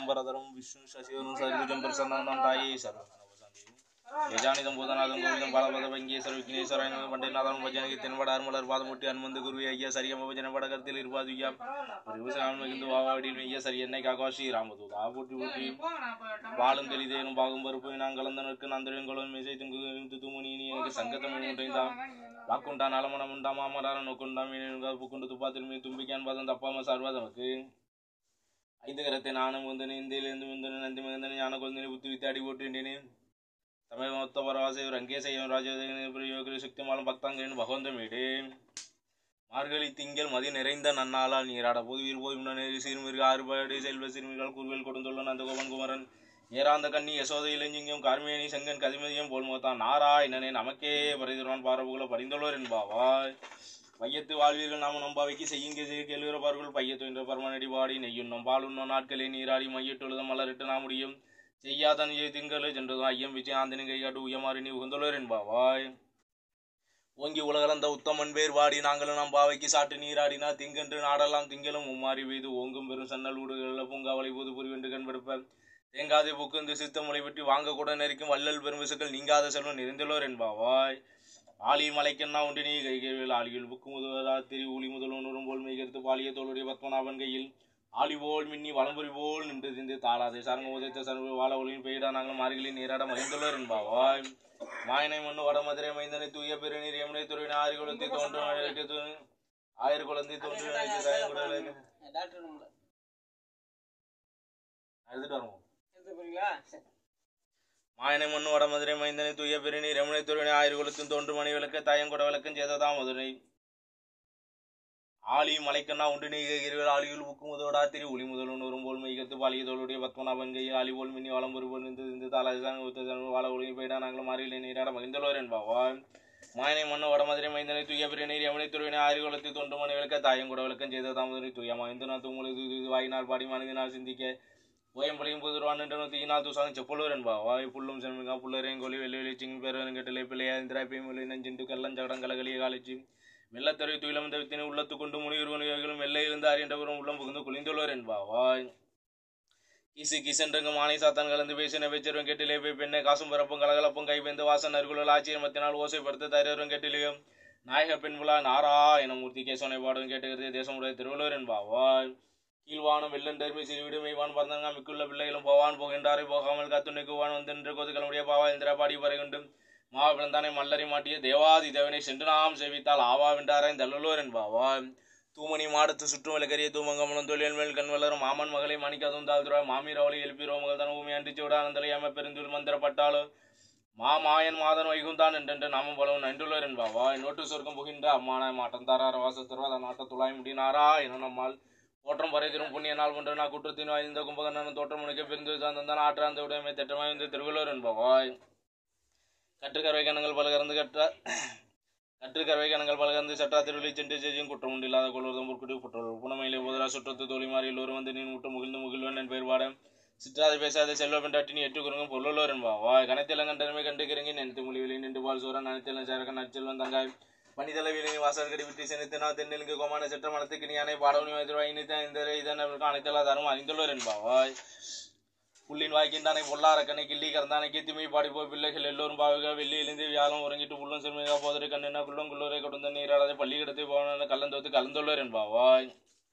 వరదరం విష్ణు శశివరం సర్వజం ప్రసన్నం తాయే యజానిదం బోధనాదం గోవిందం బాలపద వంగే సర్వజ్ఞేశ్వరాయన பண்டநாதன் பஜனைக்கு தென்படார் மலர் பாதமுட்டி அனுமந்து குருவி ஐயா சரியம பஜனை பட கருத்தில் இருப்பாது ஐயா ஒரு விவசாயம் மிகுந்து வாவாடியில் ஐயா சரி என்னை காக்கா ஸ்ரீ ராமதூதா போட்டி போட்டி பாலும் தெளிதேனும் பாகும் பருப்பு நான் கலந்தனருக்கு நந்தரின் குளம் மிசை துங்கு துமுனி நீ எனக்கு சங்கத்தம் உண்டைந்தா வாக்குண்டா நலமணம் உண்டா மாமரான நோக்குண்டா மீன் புக்குண்டு துப்பா திரும்பி தும்பிக்கான் பாதம் தப்பாம சார்வாதமக்கு ஐந்து கரத்தை நானும் வந்தனே இந்தியிலிருந்து வந்தனே நந்தி மகந்தனே ஞான குழந்தை புத்தி வித்து அடி போட்டுட்டேனே தமிழ் மொத்த பரவாசை ரங்கே செய்யும் ராஜயோக சக்திமாலும் பக்தாங்கரின் பகவந்தம் வீடு மார்கழி திங்கள் மதி நிறைந்த நன்னாளால் நீராட போது வீர் போய் முன்னேறி சீர்மிருக ஆறுபாடு செல்வ சிறுமிகள் குருவில் கொடுத்துள்ள நந்தகோபன் குமரன் ஏராந்த கண்ணி யசோத இளஞ்சிங்கம் கார்மேனி செங்கன் கதிமதியம் போல் மோத்தான் நாராயணனே நமக்கே பரிதுரான் பாரபுகளை பரிந்துள்ளோர் என்பாவாய் பையத்து வாழ்வீர்கள் நாம நம்பாவைக்கு செய்யுங்க செய்ய கேள்விறப்பார்கள் பையத்து என்ற பரமனடி பாடி நெய்யுண்ணோம் பாலுண்ணோம் நாட்களே நீராடி மையிட்டுழுதும் மலரிட்டு நாம் முடியும் செய்யாதன் திங்களு சென்றதும் ஐயம் விஜய் ஆந்தனின் கை காட்டு உயமாறி நீ உகந்துள்ளோர் என்பாவாய் ஓங்கி உலகளந்த உத்தமன் பேர் வாடி நாங்களும் நம் பாவைக்கு சாட்டு நீராடினா திங்கென்று நாடெல்லாம் திங்களும் உம்மாறி பெய்து ஓங்கும் பெரும் சன்னல் ஊடுகளில் பூங்காவளை போது புரிவென்று கண்பெடுப்ப தேங்காதை புக்குந்து சித்த முளை விட்டு வாங்க கூட நெருக்கும் வள்ளல் பெரும் விசுக்கள் நீங்காத செல்வம் நிறைந்துள்ளோர் என்பாவாய் ஆலி மலைக்கண்ணா உண்டு நீ கை கைவில் ஆலியில் புக்கு முதலா திரி ஊலி முதல்வனும் போல் மெய்கருத்து பாலிய தோளுடைய பத்மநாபன் கையில் ஆலி போல் மின்னி வளம்புரி போல் நின்று திந்து தாளாதை சரங்க உதைத்த சர்வ வாழ ஒளியின் பெய்டா நாங்கள் மார்களில் நீராட மகிழ்ந்துள்ளோர் என்பாவாய் மாயனை மண்ணு வட மதுரை மைந்தனை தூய பெருநீர் யமுனை துறையின் ஆறு குளத்தை தோன்றும் ஆயிரம் குழந்தை தோன்று டாக்டர் ரூம்ல எடுத்துட்டு வருவோம் எடுத்து போறீங்களா மாயனை மண்ணு வட மதுரை மைந்தனை தூய பெருநீர் யமுனை துறையின் ஆயிரம் குளத்தின் தோன்று மணி விளக்கு தாயங்கொட விளக்கம் செய்ததா மதுரை ஆலி மலைக்கண்ணா உண்டு நீகிரிகள் ஆலியில் புக்கு முதோடா திரி ஒளி முதல்வன் வரும்போல் மைகத்து பாலிய தோளுடைய பத்மநாபன் கை ஆலி போல் மின்னி வளம்பொரு போல் நின்று இந்த தாளாஜான் வாழ ஒளி போயிடா நாங்கள் மாறியில் நீராட மகிழ்ந்தலோர் என்பாவா மாயனை மண்ணு வட மதுரை மைந்தனை தூய பெருநீர் யமுனை துறையினை ஆறு குளத்தை தொண்டு மணி விளக்க தாயங்கொட விளக்கம் செய்த தாமதுரை தூய மகிந்தனா தூங்குலை தூது வாயினால் பாடி மனிதனால் சிந்திக்க ஓயம்பளையும் புதுருவான் என்று தீயினால் தூசாங்க செப்புள்ளூர் என்பா வாய் புல்லும் சென்மிகா புல்லரையும் கொலி வெள்ளி வெளி சிங் பேரன் கெட்டலை பிள்ளையா இந்திராப்பியும் வெளி நஞ்சிண்டு கள்ளம் ஜகடம் கலகலிய காலிச்சு வெள்ளத்தரை துயிலம் தவித்தினை உள்ளத்து கொண்டு முனிவர்களும் வெள்ளை இருந்து அறியண்டவரும் உள்ளம் புகுந்து குளிந்துள்ளோர் என்பா வாய் கிசு கிசன்றங்கு மானை சாத்தான் கலந்து பேசின பேச்சரும் கெட்டிலே போய் பெண்ணை காசும் பரப்பும் கலகலப்பும் கைபெந்து வாசன் அருகுழல் ஆச்சரியமத்தினால் ஓசைப்படுத்த தரியரும் கெட்டிலையும் நாயக பெண் விழா நாராயண மூர்த்தி கேசவனை பாடும் கேட்டுகிறது தேசமுடைய திருவள்ளுவர் என்பாவாய் கீழ்வானம் வெள்ளன் தருமை சிறுவிடு மெய்வான் பறந்தங்க மிக்குள்ள பிள்ளைகளும் போவான் போகின்றாரை போகாமல் காத்துணைக்குவான் வந்தென்று கொதுகளுடைய பாவா இந்திர பாடி பறைகுண்டும் மாவிழந்தானை மல்லரி மாட்டிய தேவாதி தேவனை சென்று நாம் சேவித்தால் ஆவாவின்றாரை தள்ளுள்ளோர் என்பாவா தூமணி மாடத்து சுற்றும் விளக்கரிய தூமங்கமலம் தொழில் மேல் கண் வளரும் மாமன் மகளை மணிக்கதும் தாழ்த்துறா மாமீரவளை எழுப்பிரோ மகள் தன ஊமி அண்டிச்சு விடானந்தலை அம பெருந்துள் மந்திரப்பட்டாலும் மாமாயன் மாதன் வைகுந்தான் என்றென்று நாமம் பலவும் நன்றுள்ளோர் என்பாவா நோட்டு சொர்க்கம் புகின்ற அம்மானாய் மாட்டம் தாரார வாசத்திரவா அதன் நாட்ட துளாய் முடினாரா என நம்மால் தோற்றம் பறைதிரும் புண்ணிய நாள் ஒன்று நான் குற்றத்தின் வாய்ந்த கும்பகர்ணன் தோற்றம் உனக்கு பிரிந்து சார்ந்தான் ஆற்றாந்த உடைமை திட்டமாய் வந்து திருவள்ளுவர் என்பவாய் கற்றுக்கறவை கணங்கள் பல கறந்து கற்ற கற்றுக்கறவை கணங்கள் பல கறந்து சட்டா திருவிழி சென்று செய்யும் குற்றம் உண்டு இல்லாத கொள்வதும் பொற்குடி புற்றல் புனமையிலே போதரா சுற்றத்து தோழி மாறி எல்லோரும் வந்து நீ முட்டு முகிழ்ந்து முகிழ்வன் என் பெயர் பாடம் சிற்றாதை பேசாத செல்வ பெண்டாட்டி நீ எட்டு குறுங்கும் பொருளோர் என்பாவாய் கணத்தில கண்டனமே கண்டு கிறங்கி நினைத்து மொழிவிலே நின்று பால் சோரன் நனைத்தல சேரக நற்செல்வன் தங்காய் பணிதளவில் வாசல் கடி விட்டு செலுத்தினா தென்னிலுக்கு கோமான செற்ற மனத்துக்கு நீ அனை பாடவனி வைத்திருவாய் இனித்தான் இந்த இதன் அனைத்தலா தரும் அறிந்துள்ளோர் என்பாவாய் புள்ளின் வாய்க்கின்றானை பொல்லாரக்கனை கிள்ளி கறந்தானை கீர்த்திமை பாடிப்போ பிள்ளைகள் எல்லோரும் பாவுக வெள்ளியிலிருந்து வியாழம் உறங்கிட்டு புள்ளும் சிறுமிகா போதரை கண்ணென்ன குள்ளும் குள்ளூரை கொடுத்த நீராடாத பள்ளி கிடத்து போன கலந்தோத்து கலந்துள்ளோர் என்பாவாய்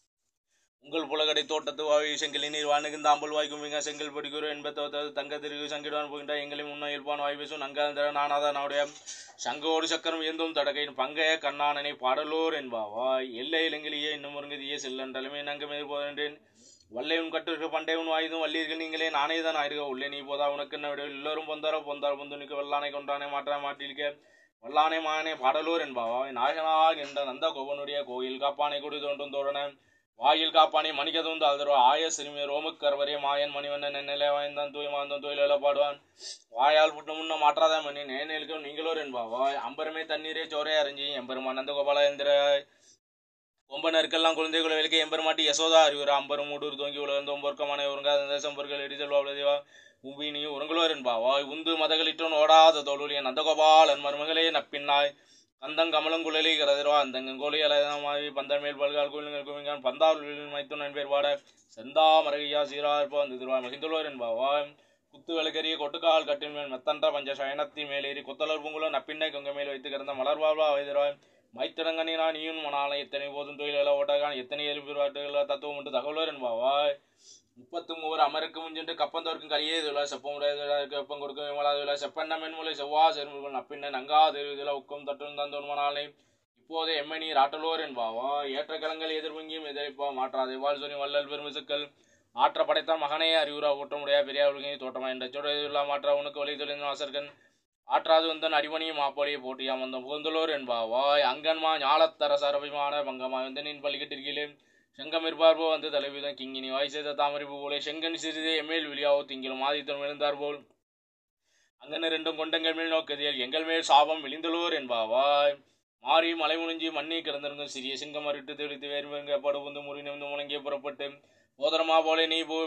உங்கள் புலகடை தோட்டத்து வாய் செங்கலி நீர் வானுகின்ற ஆம்பல் வாய் கும்பிங்க செங்கல் படிக்கூறு என்பத்தோத்தது தங்க திரு சங்கிடுவான் போகின்ற எங்களை முன்ன இயல்பான் வாய் பேசும் நங்காந்திர நானாதான் அவருடைய சங்கோடு சக்கரம் ஏந்தும் தடகையின் பங்கைய கண்ணானனை பாடலோர் என்பாவாய் எல்லை இலங்கிலேயே இன்னும் ஒருங்கதியே செல்லன்றலுமே நங்கம் எதிர்போதென்றேன் வல்லையும் கட்டுருக்கு பண்டையும் வாயுதும் வல்லீர்கள் நீங்களே நானே தான் ஆயிருக்க உள்ளே நீ போதா உனக்கு என்ன விட எல்லோரும் பொந்தாரோ பொந்தார் பொந்துனிக்கு வல்லானை கொண்டானே மாற்றா மாட்டிருக்க வல்லானை மானே பாடலோர் என்பாவாய் நாயகனாக என்ற நந்த கோவனுடைய கோயில் காப்பானை கொடி தோன்றும் தோழன வாயில் காப்பானை மணிக்கதும் தாழ்தரோ ஆய சிறுமி ரோமுக்கர்வரே மாயன் மணிவண்ணன் என்னிலே வாய்ந்தான் தூய் மாந்தன் தூயில பாடுவான் வாயால் புட்டு முன்ன மாற்றாத மணி நேனேலுக்கும் நீங்களோர் என்பாவாய் அம்பரமே தண்ணீரே சோரே அறிஞ்சி எம்பெருமான் நந்த கோபால எந்திராய் கொம்பனருக்கெல்லாம் குழந்தைகளை விளக்க எம்பெருமாட்டி யசோதா அறிவுரா அம்பரும் மூடூர் தோங்கி உலகந்த ஒம்பொர்க்கமான உறங்காத தேசம்பர்கள் எடி செல்வா தேவா உம்பினி உறங்குளோர் என்பாவாய் உந்து மதகளிட்டோன் ஓடாத தோளுடைய நந்தகோபாலன் மருமகளே நப்பின்னாய் கந்தங் கமலங்குழலி கரதிரவா அந்தங்கோலி அலதமாவி பந்தன் மேல் பல்கால் கோயிலுங்கள் குவிங்கான் பந்தார் மைத்துனன் பேர் பாட செந்தா மரகையா சீரா இருப்பா வந்து திருவா மகிழ்ந்துள்ளவர் என்பாவாய் குத்து விளக்கரிய கொட்டுக்கால் கட்டின் மேல் மெத்தன்ற பஞ்ச சயனத்தின் மேலேறி கொத்தலர் பூங்குல நப்பிண்ணை கொங்க மேல் வைத்து கிடந்த மலர்வாழ்வா வைதிராய் மைத்திரங்கனினா நீயும் மணாலை எத்தனை போதும் தொழில ஓட்டகான் எத்தனை எலும்பிராட்டுகள் தத்துவம் உண்டு தகவலர் என்பாவாய் முப்பத்து மூவர் அமருக்கு முன்னின்று கப்பந்தோர்க்கும் கரியே இதுல செப்பமுடையதுல வெப்பம் கொடுக்கும் விமலாதுல செப்பெண்ண மென்முலை செவ்வா செருமுகள் நப்பின்ன நங்கா தெருவிதில உக்கும் தட்டும் தந்தோன் மணாலை இப்போது எம்மணி ராட்டலோர் என்பாவா ஏற்ற கலங்கள் எதிர்வங்கியும் எதிர்ப்பா மாற்றாதே வாழ் சொல்லி வள்ளல் பெருமிசுக்கள் ஆற்ற படைத்தான் மகனே அறிவுரா ஊற்றமுடைய பெரியார் உலகை தோட்டமா என்ற சொல்ல மாற்றா உனக்கு வழி தொழில் வாசர்கன் ஆற்றாது வந்தன் அடிமணியும் மாப்பொழியை போட்டியாம் வந்த புகழ்ந்தலோர் என்பாவாய் அங்கன்மா ஞாலத்தர சரபிமான பங்கமா வந்தனின் பள்ளிக்கட்டிற்கிலே செங்கம் இருப்பார்போ வந்து தலைவிதம் கிங்கினி வாய் செய்த தாமரிப்பு போலே செங்கன் சிறிதே எம்மேல் விழியாவோ திங்கிலும் ஆதித்தன் விழுந்தார் போல் அங்கன ரெண்டும் கொண்டங்கள் மேல் நோக்கதியல் எங்கள் மேல் சாபம் விழிந்தலோர் என்பாவாய் மாறி மலை முழிஞ்சி மண்ணி கிடந்திருக்கும் சிறிய சிங்கம் அருட்டு தெளித்து வேறுங்க படுபுந்து முறி நிமிந்து முழங்கிய புறப்பட்டு போதரமா போலே நீ போய்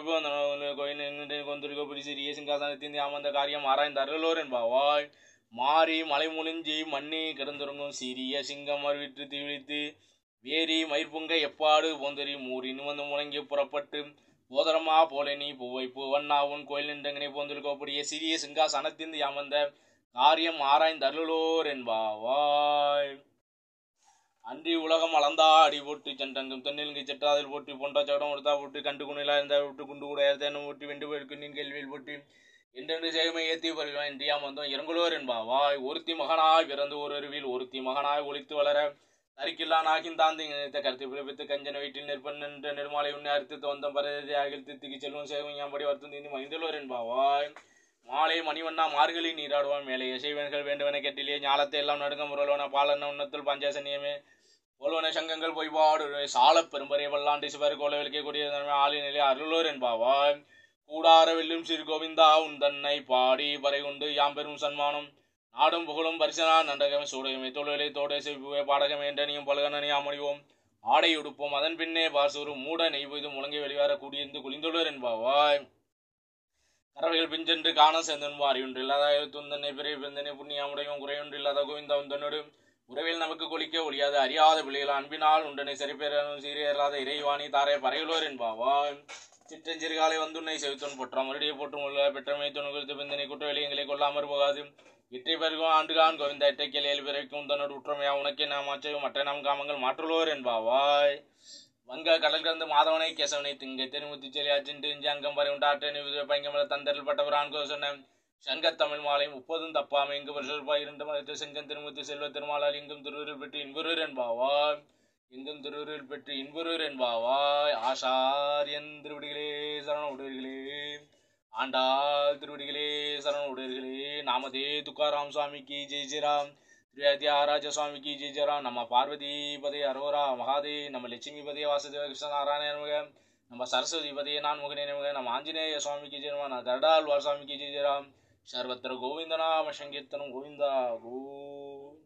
கொந்திருக்க புரி சிறிய சிங்காசனத்தின் அமர்ந்த காரியம் ஆராய்ந்து அருளோர் என்பாவாய் மாறி மலை முழிஞ்சி மண்ணி கிடந்திருக்கும் சிறிய சிங்கம் அருவிட்டு தீவிழித்து வேரி மயிர்புங்க எப்பாடு போந்தரி மூறி நிமிந்து முழங்கி புறப்பட்டு போதரமா போலே நீ பூவை பூவண்ணா உன் கோயில் நின்றங்கனை போந்திருக்கக்கூடிய சிறிய சிங்காசனத்தின் அமர்ந்த காரியம் ஆராய்ந்து அருளோர் என்பாவாய் அன்றி உலகம் அளந்தா அடி போட்டு சென்றங்கும் தென்னிலங்கை செட்டாதில் போட்டு பொண்டா சடம் கொடுத்தா போட்டு கண்டு குணிலா இருந்தா விட்டு குண்டு கூட தேனும் போட்டு வெண்டு போயிருக்கு நீன் கேள்வியில் போட்டு என்றென்று சேமை ஏத்தி வருவான் இன்றியாம் வந்தோம் இறங்குலோர் என்பாவாய் ஒருத்தி மகனாய் பிறந்து ஒரு அருவில் ஒருத்தி மகனாய் ஒளித்து வளர தரிக்கில்லா நாகிந்தாந்தி நினைத்த கருத்து பிறப்பித்து கஞ்சன வீட்டில் நிற்பன் என்ற நெடுமாலை உன்னை அறுத்து வந்தம் பரதி அகில் தித்துக்கு செல்வம் சேவம் யாம்படி வருத்தம் தீந்து மகிழ்ந்துள்ளோர் என்பாவாய் மாலை மணிவண்ணா மார்கழி நீராடுவான் மேலே இசைவன்கள் வேண்டுவன கெட்டிலே ஞாலத்தை எல்லாம் நடுங்க முரல்வன பாலன உன்னத்தில் பஞ்சாசனியமே போல்வன சங்கங்கள் பொய்பாடு சால பெரும்பரிய வல்லாண்டு சிவர் கோல விளக்கே கூடிய ஆளினிலே அருளோர் என்பாவாய் கூடார வெல்லும் சிறு கோவிந்தா உன் தன்னை பாடி பறை உண்டு யாம் பெரும் சன்மானம் நாடும் புகழும் பரிசனா நண்டகமே சூடையுமே தொழிலை தோடை செய்வே பாடகமே என்றனையும் பலகனனி அமணிவோம் ஆடை உடுப்போம் அதன் பின்னே பாசூரு மூட நெய்வெய்து முழங்கி வெளிவர கூடியிருந்து குளிந்துள்ளர் என்பாவாய் கறவைகள் பிஞ்சென்று காண சேர்ந்தன்பு அறிவுண்டு இல்லாத துந்தனை பெரிய பிறந்தனை புண்ணியாமுடையும் குறையொன்று இல்லாத கோவிந்த உந்தனோடு உறவில் நமக்கு கொளிக்க ஒழியாது அறியாத பிள்ளைகள் அன்பினால் உண்டனை சரிபெறும் சீரியல்லாத இறைவாணி தாரே பறையுளோர் என்பாவாய் சிற்றஞ்சிறுகாலை வந்துன்னை செவித்தோன் பொற்றாம் மறுடியை போற்றும் உள்ள பெற்றமை துணுகுறித்து பிந்தனை குற்றவெளி எங்களை கொல்லாமற் போகாது இற்றை பெருகும் ஆண்டுகான் கோவிந்த இட்டைக்கிளையில் பிறக்கும் தன்னோடு உற்றமையா உனக்கே நாம் ஆச்சரியம் மற்ற நாம் காமங்கள் மாற்றுள்ளோர் என்பாவாய் வங்க கடல் கடந்து மாதவனை கேசவனை திங்க திருமுத்தி செலி அச்சின்று இஞ்சி அங்கம் வரை உண்டாற்ற பைங்கமல தந்தரில் பட்டவர் ஆண்கோ சொன்ன சங்கத் தமிழ் மாலை முப்பதும் தப்பாம இங்கு வருஷப்பாய் இரண்டு மரத்து செங்கன் திருமுத்தி செல்வ திருமாலால் இங்கும் திருவூரில் பெற்று இன்புரூர் என்பாவாய் இங்கும் திருவூரில் பெற்று இன்புரூர் என்பாவாய் ஆசாரியன் திருவடிகளே சரண உடையர்களே ஆண்டாள் திருவடிகளே சரண உடையர்களே நாமதே துக்காராம் சுவாமிக்கு ஜெய் ஜெயராம் திரியாராஜ சுவாமிக்கு ஜெய் ஜெயராம் நம்ம பார்வதி பதே அரோரா மகாதே நம்ம லட்சுமி பதே வாசுதேவ கிருஷ்ண நாராயண நமக நம்ம சரஸ்வதி பதே நான் முகனே நமக நம்ம ஆஞ்சநேய சுவாமிக்கு ஜெய் நம்ம கருடாழ்வார் சுவாமிக்கு ஜெய் ஜெயராம் சர்வத்திர கோவிந்தநாம சங்கீர்த்தனம் கோவிந்தா கோவிந்த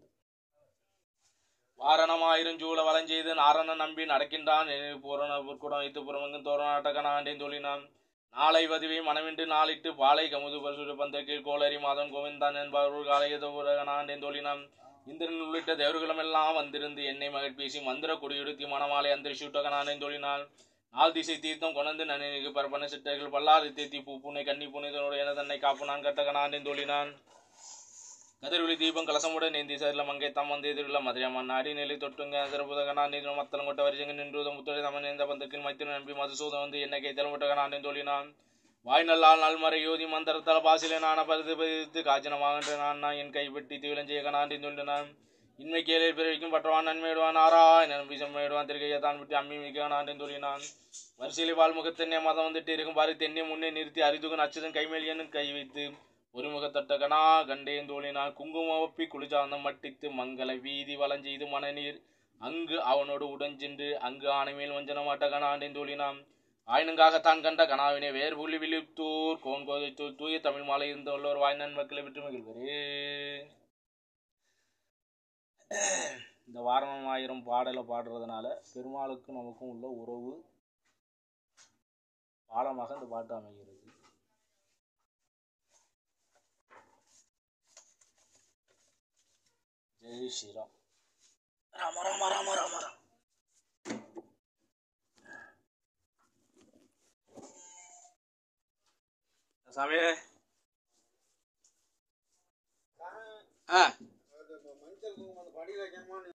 வாரணமாயிருஞ்சூழ வலஞ்செய்து நாரண நம்பி நடக்கின்றான் பூரண புற்குடம் வைத்து புறமங்கும் தோரணாட்டக்கன ஆண்டேன் தோழினான் நாளை வதிவை மனமின்றி நாளிட்டு பாலை கமுது பரிசுடு பந்தக்கீழ் கோளரி மாதன் கோவிந்தான் என்பவர் காலையதோரகனாண்டேன் தோழினான் இந்திரன் உள்ளிட்ட தேவர்களும் எல்லாம் வந்திருந்து என்னை மகிழ் பேசி மந்திர குடியுடுத்தி மணமாலை அந்திரி சூட்டகனாண்டேன் தோழினான் நாள் திசை தீர்த்தம் கொண்டு நன்னிக்கு பரப்பன சிட்டர்கள் பல்லாறு தேத்தி பூ பூனை கன்னி புனிதனுடைய என தன்னை காப்பு நான் கட்டகனாண்டேன் தோழினான் கதிரொளி தீபம் கலசமுடன் நேந்தி சரில மங்கை தம் வந்து எதிரில் மதுரையம்மன் நாடி நிலை தொட்டுங்க சிறப்புதகனா நீங்க மத்தலம் கொட்ட வரிசைங்க நின்று முத்துரை தமன் நேர்ந்த பந்தக்கின் மைத்திர நம்பி மதுசூதம் வந்து என்னை கை தலைமுட்டகனாண்டேன் தோழினான் வாய் நல்லால் நல்மறை யோதி மந்திரத்தால் பாசிலே நான பரிது பதித்து காய்ச்சனமாகின்ற நான் நான் என் கைப்பற்றி தீவிலஞ்செய்ய கனாண்டின் சொல்லினான் இன்மை கேளில் பிறவிக்கும் பற்றவான் நன்மையிடுவான் ஆராய் நம்பி செம்மையிடுவான் திருக்கையை தான் விட்டு அம்மி மிக்க நாண்டின் சொல்லினான் வரிசையில் வாழ்முகத்தென்னே மதம் வந்துட்டு இருக்கும் பாரு தென்னை முன்னே நிறுத்தி அரிதுகன் அச்சுதன் கைமேல் என்னு கை வைத்து ஒருமுகத்தட்டகனா கண்டேன் தோழினான் குங்குமப்பி குளிச்சாந்தம் மட்டித்து மங்கள வீதி வளஞ்செய்து மனநீர் அங்கு அவனோடு உடஞ்சென்று அங்கு ஆணைமேல் வஞ்சனமாட்டகனா ஆண்டேன் தோழினான் ஆயினுங்காகத்தான் கண்ட கனாவினை வேர் புள்ளி விழித்தூர் கோன்கோதைத்தூர் தூய தமிழ் மாலை இருந்த உள்ளோர் வாய்நன் மக்களை விட்டு மகிழ்வரே இந்த வாரணம் ஆயிரம் பாடலை பாடுறதுனால பெருமாளுக்கும் நமக்கும் உள்ள உறவு பாலமாக இந்த பாட்டு அமைகிறது ஜெய் ஸ்ரீராம் ராம ராம ராம ராம ராம சாமி ஆ மஞ்சள் குங்குமம் அந்த படியில் வைக்கணுமா